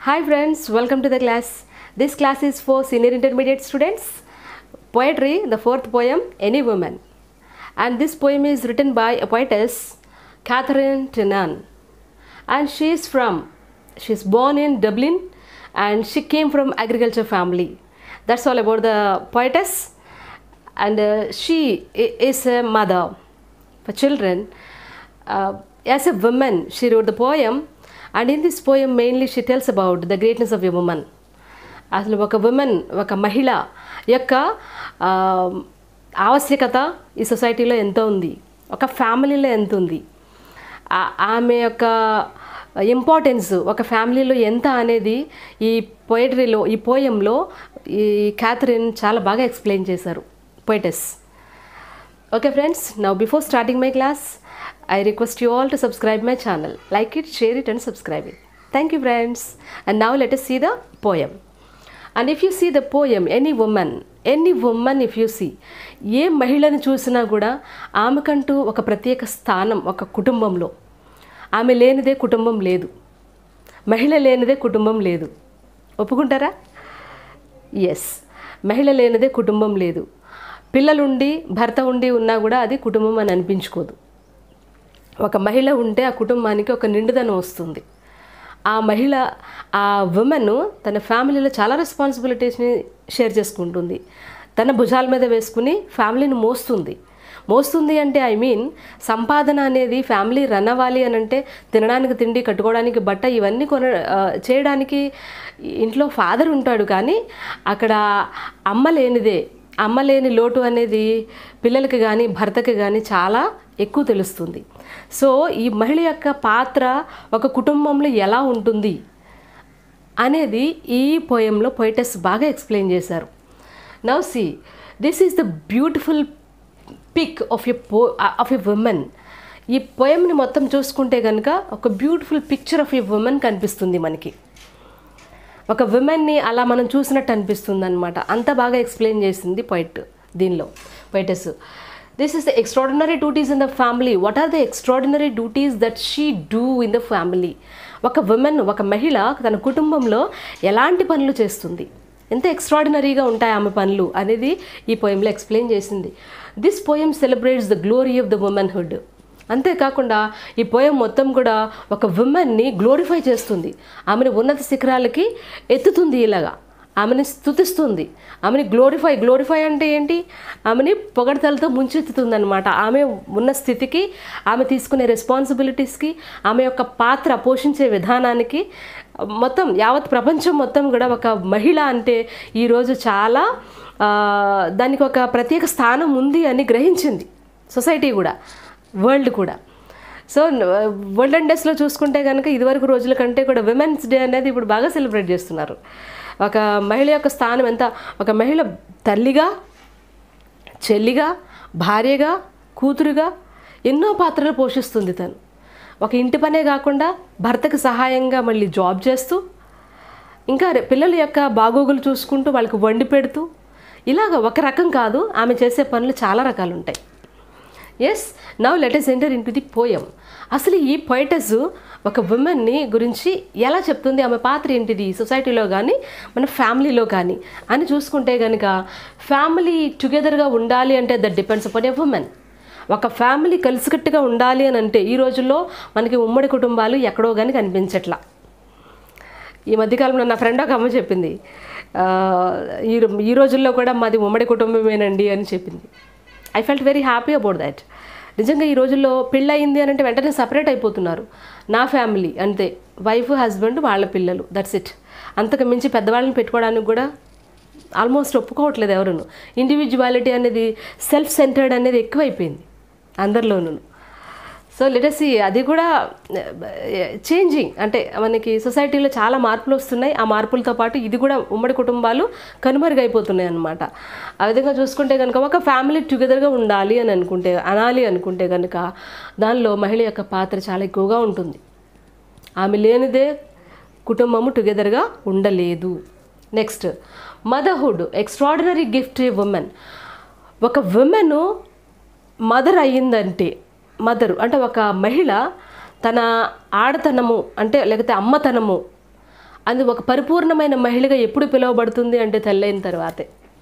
Hi friends, welcome to the class. This class is for senior intermediate students. Poetry, the fourth poem, Any Woman. And this poem is written by a poetess, Catherine Tennant. And she is from, she is born in Dublin and she came from agriculture family. That's all about the poetess. And uh, she i- is a mother for children. Uh, as a woman, she wrote the poem, and in this poem, mainly she tells about the greatness of a woman. అసలు ఒక women ఒక మహిళ యొక్క ఆ, ఆవశ్యకత ఈ సొసైటీలో ఎంత ఉంది ఒక ఫ్యామిలీలో ఎంత ఉంది ఆ- ఆమె యొక్క ఇంపార్టెన్స్ ఒక ఫ్యామిలీలో ఎంత అనేది ఈ పోయిటరీలో ఈ పోయంలో ఈ క్యాథరిన్ చాలా బాగా ఎక్స్ప్లెయిన్ చేశారు పోయిటెస్ Okay friends, now before starting my class, I request you all to subscribe my channel. Like it, share it and subscribe it. Thank you friends. And now let us see the poem. And if you see the poem, any woman, any woman if you see, ఏ మహిళను చూసినా కూడా ఆమెకంటూ ఒక ప్రత్యేక స్థానం ఒక కుటుంబంలో ఆమె లేనిదే కుటుంబం లేదు మహిళ లేనిదే కుటుంబం లేదు ఒప్పుకుంటారా ఎస్ మహిళ లేనిదే కుటుంబం లేదు పిల్లలుండి భర్త ఉండి ఉన్నా కూడా అది కుటుంబం అని అనిపించుకోదు ఒక మహిళ ఉంటే ఆ కుటుంబానికి ఒక నిండుదనం వస్తుంది ఆ మహిళ ఆ ఉమెన్ తన ఫ్యామిలీలో చాలా రెస్పాన్సిబిలిటీస్ని షేర్ చేసుకుంటుంది తన భుజాల మీద వేసుకుని ఫ్యామిలీని మోస్తుంది మోస్తుంది అంటే ఐ మీన్ సంపాదన అనేది ఫ్యామిలీ రన్ అవ్వాలి అని అంటే తినడానికి తిండి కట్టుకోవడానికి బట్ట ఇవన్నీ కొన ఆ, చేయడానికి ఇంట్లో ఫాదర్ ఉంటాడు కానీ అక్కడ అమ్మ లేనిదే అమ్మ లేని లోటు అనేది పిల్లలకి కానీ భర్తకి కానీ చాలా ఎక్కువ తెలుస్తుంది సో ఈ మహిళ యొక్క పాత్ర ఒక కుటుంబంలో ఎలా ఉంటుంది అనేది ఈ పోయంలో పోయిటస్ బాగా ఎక్స్ప్లెయిన్ చేశారు now see this is the beautiful pic of a పో ఆఫ్ ఎ ఉమెన్ ఈ పోయంని మొత్తం చూసుకుంటే కనుక ఒక beautiful picture of a woman కనిపిస్తుంది మనకి ఒక విమెన్ని అలా మనం చూసినట్టు అనిపిస్తుంది అనమాట అంత బాగా ఎక్స్ప్లెయిన్ చేసింది పొయిట్ దీనిలో poetess this is the extraordinary duties in the family what are the extraordinary duties that she do in the family ఒక విమెన్ ఒక మహిళ తన కుటుంబంలో ఎలాంటి పనులు చేస్తుంది ఎంత ఎక్స్ట్రాడినరీగా ఉంటాయి ఆమె పనులు అనేది ఈ పోయంలో ఎక్స్ప్లెయిన్ చేసింది this poem celebrates the glory of the womanhood అంతేకాకుండా ఈ పోయం మొత్తం కూడా ఒక ఉమెన్ని గ్లోరిఫై చేస్తుంది ఆమెను ఉన్నత శిఖరాలకి ఎత్తుతుంది ఇలాగా ఆమెని స్థుతిస్తుంది ఆమెని గ్లోరిఫై గ్లోరిఫై అంటే ఏంటి ఆమెని పొగడతలతో ముంచెత్తుతుంది అనమాట ఆమె ఉన్న స్థితికి ఆమె తీసుకునే రెస్పాన్సిబిలిటీస్కి ఆమె యొక్క పాత్ర పోషించే విధానానికి మొత్తం యావత్ ప్రపంచం మొత్తం కూడా ఒక మహిళ అంటే ఈరోజు చాలా ఆ, దానికి ఒక ప్రత్యేక స్థానం ఉంది అని గ్రహించింది సొసైటీ కూడా వరల్డ్ కూడా సో వరల్డ్ డేస్లో చూసుకుంటే కనుక ఇదివరకు రోజుల కంటే కూడా విమెన్స్ డే అనేది ఇప్పుడు బాగా సెలబ్రేట్ చేస్తున్నారు ఒక మహిళ యొక్క స్థానం ఎంత ఒక మహిళ తల్లిగా చెల్లిగా భార్యగా కూతురుగా ఎన్నో పాత్రలు పోషిస్తుంది తను ఒక ఇంటి పనే కాకుండా భర్తకు సహాయంగా మళ్ళీ జాబ్ చేస్తూ ఇంకా రే- పిల్లల యొక్క బాగోగులు చూసుకుంటూ వాళ్ళకి వండి పెడుతూ ఇలాగ ఒక రకం కాదు ఆమె చేసే పనులు చాలా రకాలు ఉంటాయి yes now let's enter into the poem అసలు ఈ పోయిటస్ ఒక ఉమెన్ని గురించి ఎలా చెప్తుంది ఆమె పాత్ర ఏంటిది సొసైటీలో కానీ మన ఫ్యామిలీలో కానీ అని చూసుకుంటే కనుక ఫ్యామిలీ టుగెదర్గా ఉండాలి అంటే that depends upon a woman ఒక ఫ్యామిలీ కలిసికట్టుగా ఉండాలి అని అంటే ఈ రోజుల్లో మనకి ఉమ్మడి కుటుంబాలు ఎక్కడో కానీ కనిపించట్లా ఈ మధ్యకాలంలో నా ఫ్రెండ్ ఒక అమ్మ చెప్పింది ఆ, ఈ రో- ఈ రోజుల్లో కూడా మాది ఉమ్మడి కుటుంబమేనండి అని చెప్పింది I felt very happy about that నిజంగా ఈ రోజుల్లో పెళ్ళి అయింది అని అంటే వెంటనే సపరేట్ అయిపోతున్నారు నా ఫ్యామిలీ అంతే వైఫ్ హస్బెండ్ వాళ్ళ పిల్లలు దట్స్ ఇట్ అంతకు మించి పెద్దవాళ్ళని పెట్టుకోవడానికి కూడా ఆల్మోస్ట్ ఒప్పుకోవట్లేదు ఎవరును ఇండివిజువాలిటీ అనేది సెల్ఫ్ సెంటర్డ్ అనేది ఎక్కువైపోయింది అందరిలోనూ సో లిటరసీ అది కూడా చేంజింగ్ అంటే మనకి సొసైటీలో చాలా మార్పులు వస్తున్నాయి ఆ మార్పులతో పాటు ఇది కూడా ఉమ్మడి కుటుంబాలు కనుమరుగైపోతున్నాయి అన్నమాట ఆ విధంగా చూసుకుంటే కనుక ఒక ఫ్యామిలీ టుగెదర్గా ఉండాలి అని అనుకుంటే అనాలి అనుకుంటే కనుక దానిలో మహిళ యొక్క పాత్ర చాలా ఎక్కువగా ఉంటుంది ఆమె లేనిదే కుటుంబము టుగెదర్గా ఉండలేదు next motherhood extraordinary gift a woman ఒక ఉమెన్ మదర్ అయ్యిందంటే మదరు అంటే ఒక మహిళ తన ఆడతనము అంటే లేకపోతే అమ్మతనము అది ఒక పరిపూర్ణమైన మహిళగా ఎప్పుడు పిలువబడుతుంది అంటే తల్లైన తర్వాతే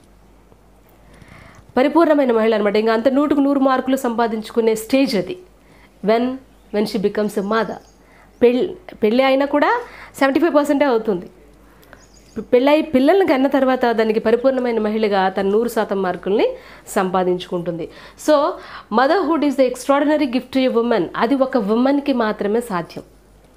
పరిపూర్ణమైన మహిళ అనమాట ఇంకా అంత నూటుకు నూరు మార్కులు సంపాదించుకునే స్టేజ్ అది when when she becomes a mother పెళ్ళి పెళ్ళి అయినా కూడా సెవెంటీ ఫైవ్ పర్సెంటే అవుతుంది పెళ్ళై పిల్లల్ని కన్న తర్వాత దానికి పరిపూర్ణమైన మహిళగా తన నూరు శాతం మార్కుల్ని సంపాదించుకుంటుంది so motherhood is the extraordinary gift a woman అది ఒక ఉమెన్కి మాత్రమే సాధ్యం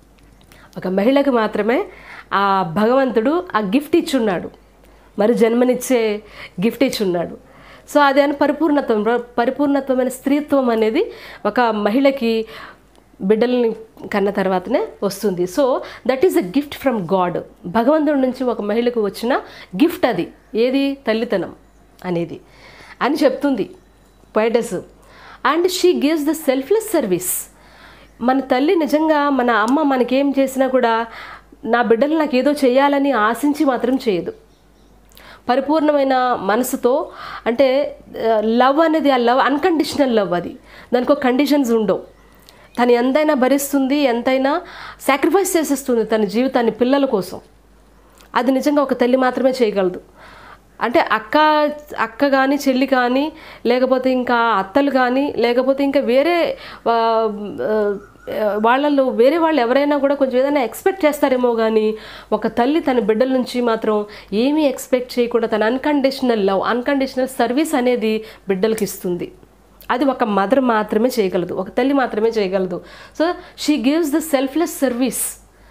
ఒక మహిళకు మాత్రమే ఆ భగవంతుడు ఆ గిఫ్ట్ ఇచ్చున్నాడు మరి జన్మనిచ్చే గిఫ్ట్ ఇచ్చున్నాడు సో అది అని పరిపూర్ణత్వం పరిపూర్ణత్వమైన స్త్రీత్వం అనేది ఒక మహిళకి బిడ్డల్ని కన్న తర్వాతనే వస్తుంది so that is a gift from God భగవంతుడి నుంచి ఒక మహిళకు వచ్చిన గిఫ్ట్ అది ఏది తల్లితనం అనేది అని చెప్తుంది poetess and she gives the selfless service మన తల్లి నిజంగా మన అమ్మ మనకేం చేసినా కూడా నా బిడ్డలు నాకు ఏదో చేయాలని ఆశించి మాత్రం చేయదు పరిపూర్ణమైన మనసుతో అంటే లవ్ అనేది ఆ లవ్ అన్కండిషనల్ లవ్ అది దానికి ఒక కండిషన్స్ ఉండవు తను ఎంతైనా భరిస్తుంది ఎంతైనా సాక్రిఫైస్ చేసేస్తుంది తన జీవితాన్ని పిల్లల కోసం అది నిజంగా ఒక తల్లి మాత్రమే చేయగలదు అంటే అక్క అక్క కానీ చెల్లి కానీ లేకపోతే ఇంకా అత్తలు కానీ లేకపోతే ఇంకా వేరే ఆ, ఆ, వాళ్ళల్లో వేరే వాళ్ళు ఎవరైనా కూడా కొంచెం ఏదైనా ఎక్స్పెక్ట్ చేస్తారేమో కానీ ఒక తల్లి తన బిడ్డల నుంచి మాత్రం ఏమీ ఎక్స్పెక్ట్ చేయకుండా తన అన్కండిషనల్ లవ్ అన్కండిషనల్ సర్వీస్ అనేది బిడ్డలకి ఇస్తుంది అది ఒక మదర్ మాత్రమే చేయగలదు ఒక తల్లి మాత్రమే చేయగలదు so she gives the selfless service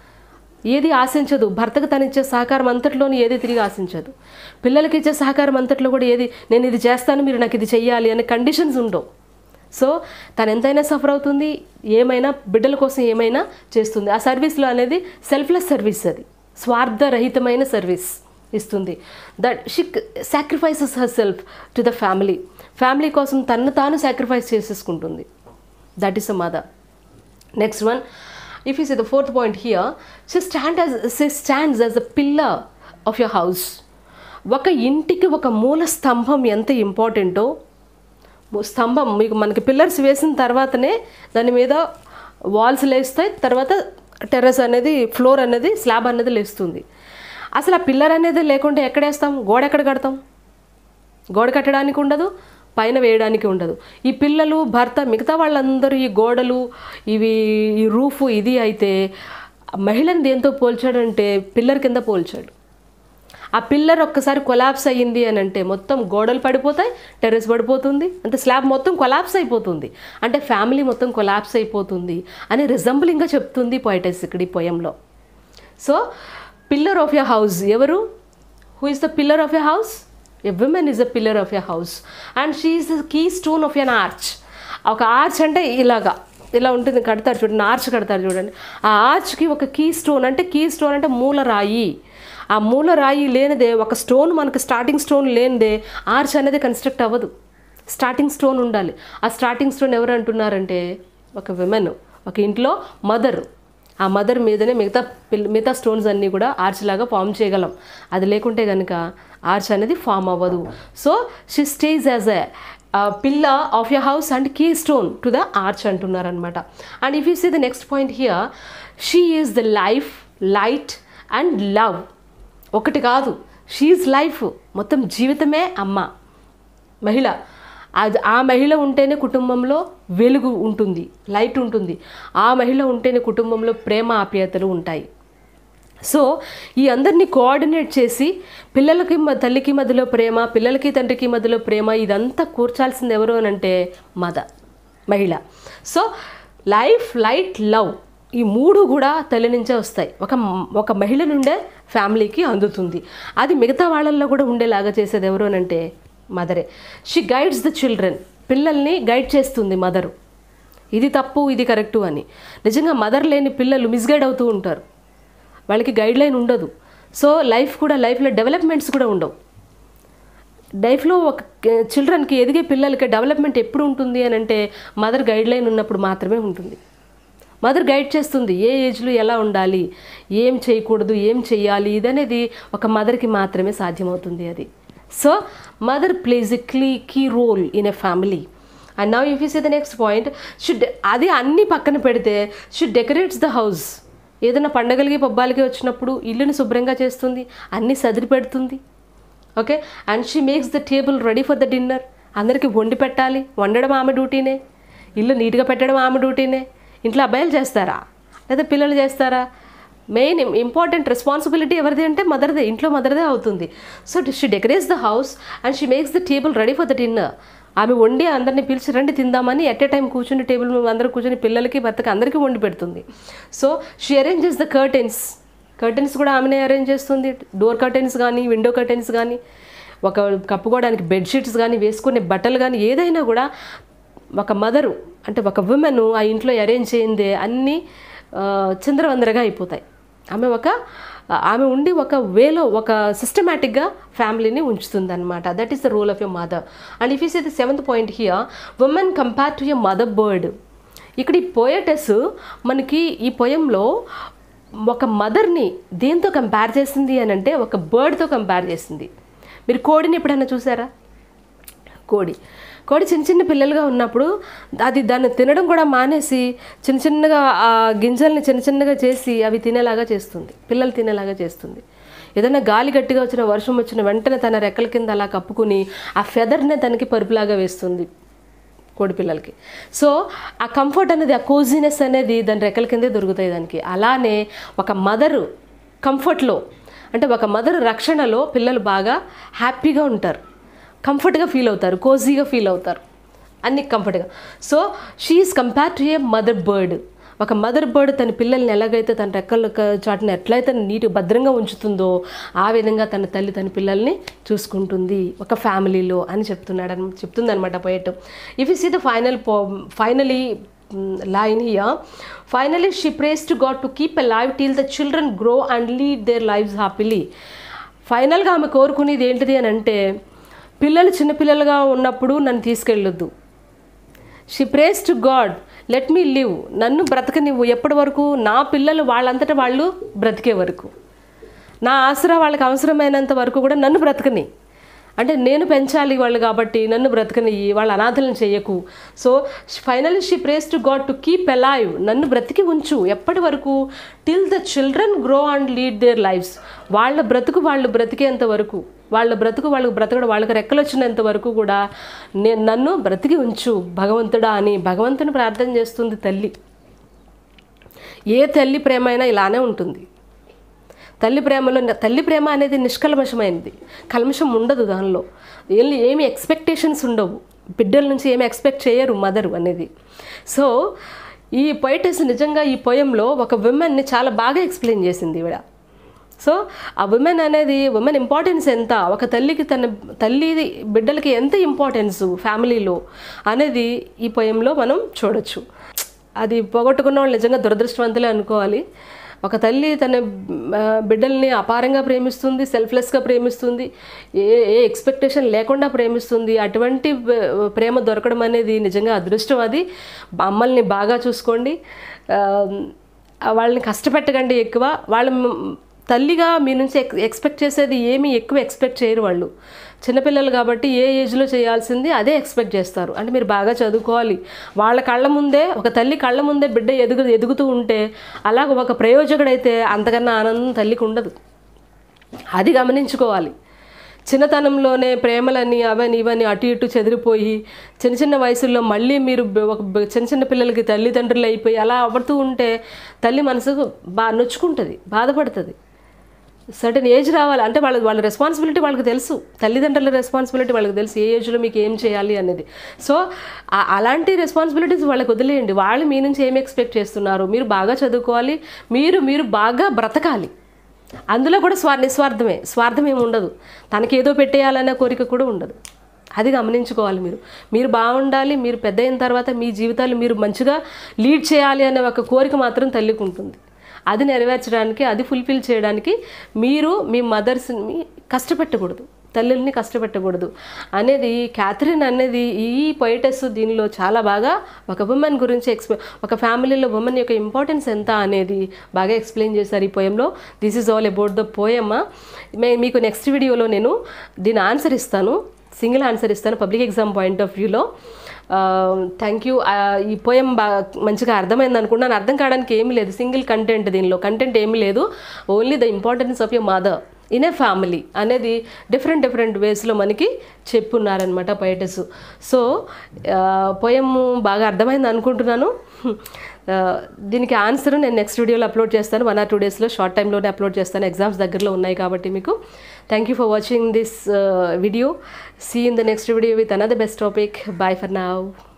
ఏది ఆశించదు భర్తకు తను ఇచ్చే సహకారం అంతట్లోని ఏది తిరిగి ఆశించదు పిల్లలకి ఇచ్చే సహకారం అంతట్లో కూడా ఏది నేను ఇది చేస్తాను మీరు నాకు ఇది చెయ్యాలి అనే కండిషన్స్ ఉండవు సో తను ఎంతైనా సఫర్ అవుతుంది ఏమైనా బిడ్డల కోసం ఏమైనా చేస్తుంది ఆ సర్వీస్లో అనేది సెల్ఫ్లెస్ సర్వీస్ అది స్వార్థరహితమైన సర్వీస్ ఇస్తుంది that she sacrifices herself to the family family కోసం తను తాను సాక్రిఫైస్ చేసేసుకుంటుంది that is a mother next one if you see the fourth point here she stand as she stands as a pillar of your house ఒక ఇంటికి ఒక మూల స్తంభం ఎంత ఇంపార్టెంటో స్తంభం మీకు మనకి పిల్లర్స్ వేసిన తర్వాతనే దాని మీద వాల్స్ లేస్తాయి తర్వాత టెర్రస్ అనేది ఫ్లోర్ అనేది స్లాబ్ అనేది లేస్తుంది అసలు ఆ పిల్లర్ అనేది లేకుండా ఎక్కడేస్తాం గోడ ఎక్కడ కడతాం గోడ కట్టడానికి ఉండదు పైన వేయడానికి ఉండదు ఈ పిల్లలు భర్త మిగతా వాళ్ళందరూ ఈ గోడలు ఇవి ఈ రూఫ్ ఇది అయితే మహిళని దేంతో పోల్చాడంటే పిల్లర్ కింద పోల్చాడు ఆ పిల్లర్ ఒక్కసారి కొలాప్స్ అయ్యింది అని అంటే మొత్తం గోడలు పడిపోతాయి టెర్రస్ పడిపోతుంది అంటే స్లాబ్ మొత్తం కొలాప్స్ అయిపోతుంది అంటే ఫ్యామిలీ మొత్తం కొలాప్స్ అయిపోతుంది అని రిజంబులింగ్గా చెప్తుంది పోయిటస్ ఇక్కడ ఈ పోయంలో so pillar of your house ఎవరు who is the pillar of your house a women is the pillar of your house and she is the keystone of an arch ఒక arch అంటే ఇలాగా ఇలా ఉంటుంది కడతారు చూడండి ఆర్చ్ కడతారు చూడండి ఆ ఆర్చ్కి ఒక కీ స్టోన్ అంటే కీ స్టోన్ అంటే మూల రాయి ఆ మూల రాయి లేనిదే ఒక స్టోన్ మనకు స్టార్టింగ్ స్టోన్ లేనిదే ఆర్చ్ అనేది కన్స్ట్రక్ట్ అవ్వదు స్టార్టింగ్ స్టోన్ ఉండాలి ఆ స్టార్టింగ్ స్టోన్ ఎవరు అంటున్నారంటే ఒక విమెన్ ఒక ఇంట్లో మదర్ ఆ మదర్ మీదనే మిగతా పిల్ మిగతా స్టోన్స్ అన్నీ కూడా ఆర్చ్ లాగా ఫామ్ చేయగలం అది లేకుంటే కనుక ఆర్చ్ అనేది ఫామ్ అవ్వదు so she stage as a pillar of your house and keystone to the arch అంటున్నారనమాట and if you see the next point here she is the life light and love ఒకటి కాదు she life మొత్తం జీవితమే అమ్మ మహిళ అది ఆ మహిళ ఉంటేనే కుటుంబంలో వెలుగు ఉంటుంది లైట్ ఉంటుంది ఆ మహిళ ఉంటేనే కుటుంబంలో ప్రేమ ఆప్యాయతలు ఉంటాయి సో ఈ అందరినీ కోఆర్డినేట్ చేసి పిల్లలకి మ- తల్లికి మధ్యలో ప్రేమ పిల్లలకి తండ్రికి మధ్యలో ప్రేమ ఇదంతా కూర్చాల్సింది ఎవరు అని అంటే మద మహిళ సో లైఫ్ లైట్ లవ్ ఈ మూడు కూడా తల్లి నుంచే వస్తాయి ఒక ఒక మహిళ నుండే ఫ్యామిలీకి అందుతుంది అది మిగతా వాళ్ళల్లో కూడా ఉండేలాగా చేసేది ఎవరు అని అంటే మదరే షీ గైడ్స్ ద చిల్డ్రన్ పిల్లల్ని గైడ్ చేస్తుంది మదరు ఇది తప్పు ఇది కరెక్టు అని నిజంగా మదర్ లేని పిల్లలు మిస్గైడ్ అవుతూ ఉంటారు వాళ్ళకి గైడ్ లైన్ ఉండదు సో లైఫ్ కూడా లైఫ్లో డెవలప్మెంట్స్ కూడా ఉండవు లైఫ్లో ఒక చిల్డ్రన్కి ఎదిగే పిల్లలకి డెవలప్మెంట్ ఎప్పుడు ఉంటుంది అని అంటే మదర్ గైడ్ లైన్ ఉన్నప్పుడు మాత్రమే ఉంటుంది మదర్ గైడ్ చేస్తుంది ఏ ఏజ్లో ఎలా ఉండాలి ఏం చేయకూడదు ఏం చేయాలి ఇదనేది ఒక మదర్కి మాత్రమే సాధ్యమవుతుంది అది సో మదర్ ప్లేస్ ఎ క్లీ key role in a family and now if you see the next point should అది అన్ని పక్కన పెడితే షుడ్ డెకరేట్స్ ద హౌస్ ఏదైనా పండగలకి పబ్బాలకి వచ్చినప్పుడు ఇల్లుని శుభ్రంగా చేస్తుంది అన్నీ సదిరి పెడుతుంది okay and she makes the table ready for the dinner అందరికీ వండి పెట్టాలి వండడం ఆమె డ్యూటీనే ఇల్లు నీట్గా పెట్టడం ఆమె డ్యూటీనే ఇంట్లో అబ్బాయిలు చేస్తారా లేదా పిల్లలు చేస్తారా మెయిన్ ఇంపార్టెంట్ రెస్పాన్సిబిలిటీ ఎవరిది అంటే మదర్దే ఇంట్లో మదర్దే అవుతుంది so she decorates the house and she makes the table ready for the dinner ఆమె వండి అందరిని పిలిచి రండి తిందామని ఎట్ ఏ టైం కూర్చుని టేబుల్ మీద అందరూ కూర్చొని పిల్లలకి భర్తకి అందరికీ వండి పెడుతుంది so she arranges the curtains curtains కూడా ఆమెనే అరేంజ్ చేస్తుంది డోర్ కర్టెన్స్ కానీ విండో కర్టెన్స్ కానీ ఒక కప్పుకోవడానికి బెడ్షీట్స్ కానీ వేసుకునే బట్టలు కానీ ఏదైనా కూడా ఒక మదరు అంటే ఒక ఉమెన్ ఆ ఇంట్లో అరేంజ్ చేయిందే అన్నీ ఆ, చిందరవందరగా అయిపోతాయి ఆమె ఒక ఆమె ఉండి ఒక వేలో ఒక సిస్టమేటిక్గా ఫ్యామిలీని ఉంచుతుంది అనమాట that is the role of a mother and if is the seventh point here woman compare to a mother bird ఇక్కడ ఈ పోయటస్ మనకి ఈ పొయంలో ఒక మదర్ని దేంతో కంపేర్ చేసింది అని అంటే ఒక బర్డ్తో కంపేర్ చేసింది మీరు కోడిని ఎప్పుడైనా చూసారా కోడి కోడి చిన్న చిన్న పిల్లలుగా ఉన్నప్పుడు అది దాన్ని తినడం కూడా మానేసి చిన్న చిన్నగా ఆ గింజల్ని చిన్న చిన్నగా చేసి అవి తినేలాగా చేస్తుంది పిల్లలు తినేలాగా చేస్తుంది ఏదైనా గాలి గట్టిగా వచ్చిన వర్షం వచ్చిన వెంటనే తన రెక్కల కింద అలా కప్పుకుని ఆ ఫెదర్నే తనకి పరుపులాగా వేస్తుంది కోడి పిల్లలకి సో ఆ కంఫర్ట్ అనేది ఆ కోజీనెస్ అనేది దాని రెక్కల కిందే దొరుకుతాయి దానికి అలానే ఒక మదరు కంఫర్ట్లో అంటే ఒక మదర్ రక్షణలో పిల్లలు బాగా హ్యాపీగా ఉంటారు కంఫర్ట్గా ఫీల్ అవుతారు కోజీగా ఫీల్ అవుతారు అన్ని కంఫర్ట్గా so she's compare to a mother bird ఒక మదర్ బర్డ్ తన పిల్లల్ని ఎలాగైతే తన రెక్కల చాటున ఎట్లయితే నీట్ భద్రంగా ఉంచుతుందో ఆ విధంగా తన తల్లి తన పిల్లల్ని చూసుకుంటుంది ఒక ఫ్యామిలీలో అని చెప్తున్నాడు అని చెప్తుంది అనమాట poet if you see the final finally line here finally she prays to God to keep alive till the children grow and lead their lives happily ఫైనల్గా ఆమె కోరుకునేది ఏంటిది అని అంటే పిల్లలు చిన్నపిల్లలుగా ఉన్నప్పుడు నన్ను తీసుకెళ్ళొద్దు she prays to God let me live నన్ను బ్రతకనివ్వు ఎప్పటి వరకు నా పిల్లలు వాళ్ళంతటా వాళ్ళు బ్రతికే వరకు నా ఆసరా వాళ్ళకి అవసరమైనంత వరకు కూడా నన్ను బ్రతకని అంటే నేను పెంచాలి వాళ్ళు కాబట్టి నన్ను బ్రతకనియ్యి వాళ్ళ అనాథలను చెయ్యకు so finally she prays to God to keep alive నన్ను బ్రతికి ఉంచు ఎప్పటి వరకు till the children grow and lead their lives వాళ్ళ బ్రతుకు వాళ్ళు బ్రతికేంత వరకు వాళ్ళ బ్రతుకు వాళ్ళకు బ్రతకడం వాళ్ళకి రెక్కలు వచ్చినంత వరకు కూడా నేను నన్ను బ్రతికి ఉంచు భగవంతుడా అని భగవంతుని ప్రార్థన చేస్తుంది తల్లి ఏ తల్లి ప్రేమ అయినా ఇలానే ఉంటుంది తల్లి ప్రేమలో తల్లి ప్రేమ అనేది నిష్కల్మషమైనది కల్మషం ఉండదు దానిలో ఏమి ఏమి ఎక్స్పెక్టేషన్స్ ఉండవు బిడ్డల నుంచి ఏమి ఎక్స్పెక్ట్ చేయరు మదరు అనేది సో ఈ పొయిటస్ నిజంగా ఈ పొయంలో ఒక విమెన్ని చాలా బాగా ఎక్స్ప్లెయిన్ చేసింది ఈవిడ సో ఆ ఉమెన్ అనేది ఉమెన్ ఇంపార్టెన్స్ ఎంత ఒక తల్లికి తన తల్లి బిడ్డలకి ఎంత ఇంపార్టెన్స్ ఫ్యామిలీలో అనేది ఈ పొయంలో మనం చూడొచ్చు అది పోగొట్టుకున్న వాళ్ళు నిజంగా దురదృష్టవంతులే అనుకోవాలి ఒక తల్లి తన ఆ, బిడ్డల్ని అపారంగా ప్రేమిస్తుంది సెల్ఫ్లెస్గా ప్రేమిస్తుంది ఏ ఏ ఎక్స్పెక్టేషన్ లేకుండా ప్రేమిస్తుంది అటువంటి ప్ర- ప్రేమ దొరకడం అనేది నిజంగా అదృష్టం అది అమ్మల్ని బాగా చూసుకోండి ఆ, వాళ్ళని కష్టపెట్టకండి ఎక్కువ వాళ్ళ తల్లిగా మీ నుంచి ఎక్ ఎక్స్పెక్ట్ చేసేది ఏమీ ఎక్కువ ఎక్స్పెక్ట్ చేయరు వాళ్ళు చిన్నపిల్లలు కాబట్టి ఏ ఏజ్లో చేయాల్సింది అదే ఎక్స్పెక్ట్ చేస్తారు అంటే మీరు బాగా చదువుకోవాలి వాళ్ళ కళ్ళ ముందే ఒక తల్లి కళ్ళ ముందే బిడ్డ ఎదుగు ఎదుగుతూ ఉంటే అలాగ ఒక ప్రయోజకుడైతే అంతకన్నా ఆనందం తల్లికి ఉండదు అది గమనించుకోవాలి చిన్నతనంలోనే ప్రేమలని అవని ఇవని అటు ఇటు చెదిరిపోయి చిన్న చిన్న వయసుల్లో మళ్ళీ మీరు బ- ఒక బ- చిన్న చిన్న పిల్లలకి తల్లిదండ్రులు అయిపోయి అలా అవ్వతూ ఉంటే తల్లి మనసుకు బా నొచ్చుకుంటుంది బాధపడుతుంది సర్టన్ ఏజ్ రావాలి అంటే వాళ్ళ వాళ్ళ రెస్పాన్సిబిలిటీ వాళ్ళకి తెలుసు తల్లిదండ్రుల రెస్పాన్సిబిలిటీ వాళ్ళకి తెలుసు ఏ ఏజ్లో మీకు ఏం చేయాలి అనేది సో ఆ- అలాంటి రెస్పాన్సిబిలిటీస్ వాళ్ళకి వదిలేయండి వాళ్ళు మీ నుంచి ఏం ఎక్స్పెక్ట్ చేస్తున్నారు మీరు బాగా చదువుకోవాలి మీరు మీరు బాగా బ్రతకాలి అందులో కూడా స్వా నిస్వార్థమే స్వార్థం ఏమి ఉండదు తనకి ఏదో పెట్టేయాలనే కోరిక కూడా ఉండదు అది గమనించుకోవాలి మీరు మీరు బాగుండాలి మీరు పెద్ద అయిన తర్వాత మీ జీవితాలు మీరు మంచిగా లీడ్ చేయాలి అనే ఒక కోరిక మాత్రం తల్లికి ఉంటుంది అది నెరవేర్చడానికి అది ఫుల్ఫిల్ చేయడానికి మీరు మీ మదర్స్ని కష్టపెట్టకూడదు తల్లుల్ని కష్టపెట్టకూడదు అనేది క్యాథరిన్ అనేది ఈ పొయిటస్ దీనిలో చాలా బాగా ఒక ఉమెన్ గురించి ఎక్స్ప్లె ఒక ఫ్యామిలీలో ఉమెన్ యొక్క ఇంపార్టెన్స్ ఎంత అనేది బాగా ఎక్స్ప్లెయిన్ చేశారు ఈ పోయంలో this is all about the poem మే మీకు నెక్స్ట్ వీడియోలో నేను దీని ఆన్సర్ ఇస్తాను సింగిల్ ఆన్సర్ ఇస్తాను పబ్లిక్ ఎగ్జామ్ పాయింట్ ఆఫ్ వ్యూలో థ్యాంక్ యూ ఈ పోయం బాగా మంచిగా అర్థమైంది అనుకుంటున్నాను అర్థం కావడానికి ఏమీ లేదు సింగిల్ కంటెంట్ దీనిలో కంటెంట్ ఏమీ లేదు only the importance of your mother in a family అనేది డిఫరెంట్ డిఫరెంట్ వేస్లో మనకి చెప్పున్నారనమాట పోయటస్ సో పోయం బాగా అర్థమైంది అనుకుంటున్నాను ఆ, దీనికి ఆన్సర్ నేను నెక్స్ట్ వీడియోలో అప్లోడ్ చేస్తాను వన్ ఆర్ టూ డేస్లో షార్ట్ టైంలోనే అప్లోడ్ చేస్తాను ఎగ్జామ్స్ దగ్గరలో ఉన్నాయి కాబట్టి మీకు thank you for watching this video see in the next video with another best topic bye for now